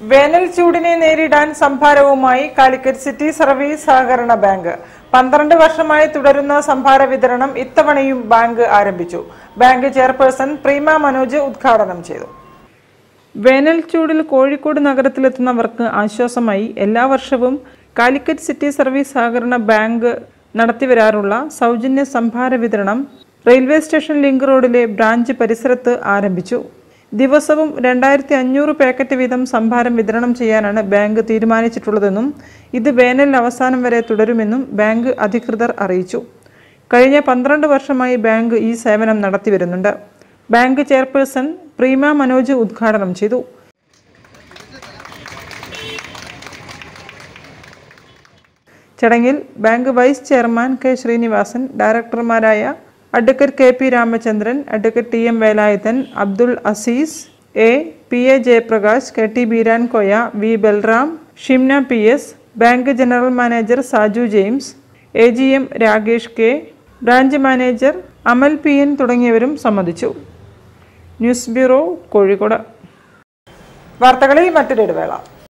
വേനൽ ചൂടിനെ നേരിടാൻ സംഭാരവുമായി കാലിക്കറ്റ് സിറ്റി സർവീസ് സഹകരണ ബാങ്ക് പന്ത്രണ്ട് വർഷമായി തുടരുന്ന സംഭാര വിതരണം ഇത്തവണയും ബാങ്ക് ആരംഭിച്ചു ബാങ്ക് ചെയർപേഴ്സൺ പ്രീമ മനോജ് ഉദ്ഘാടനം ചെയ്തു വേനൽ ചൂടിൽ കോഴിക്കോട് നഗരത്തിലെത്തുന്നവർക്ക് ആശ്വാസമായി എല്ലാ വർഷവും കാലിക്കറ്റ് സിറ്റി സർവീസ് സഹകരണ ബാങ്ക് നടത്തിവരാറുള്ള സൗജന്യ സംഭാര വിതരണം റെയിൽവേ സ്റ്റേഷൻ ലിങ്ക് റോഡിലെ ബ്രാഞ്ച് പരിസരത്ത് ആരംഭിച്ചു ദിവസവും രണ്ടായിരത്തി അഞ്ഞൂറ് പാക്കറ്റ് വീതം സംഭാരം വിതരണം ചെയ്യാനാണ് ബാങ്ക് തീരുമാനിച്ചിട്ടുള്ളതെന്നും ഇത് വേനൽ അവസാനം വരെ തുടരുമെന്നും ബാങ്ക് അധികൃതർ അറിയിച്ചു കഴിഞ്ഞ പന്ത്രണ്ട് വർഷമായി ബാങ്ക് ഈ സേവനം നടത്തിവരുന്നുണ്ട് ബാങ്ക് ചെയർപേഴ്സൺ പ്രീമ മനോജ് ഉദ്ഘാടനം ചെയ്തു ചടങ്ങിൽ bank vice chairman K Sreenivasan ഡയറക്ടർമാരായ advocate K P Ramachandran advocate T M Velayudhan Abdul Azeez A P A Jayaprakash K T Beeran Koya V Balram Shimna P S bank general manager Saju James A G M Rakesh K branch manager Amal P N തുടങ്ങിയവരും സംബന്ധിച്ചു news bureau Kozhikode വാർത്തകളിൽ മറ്റൊരു ഇടവേള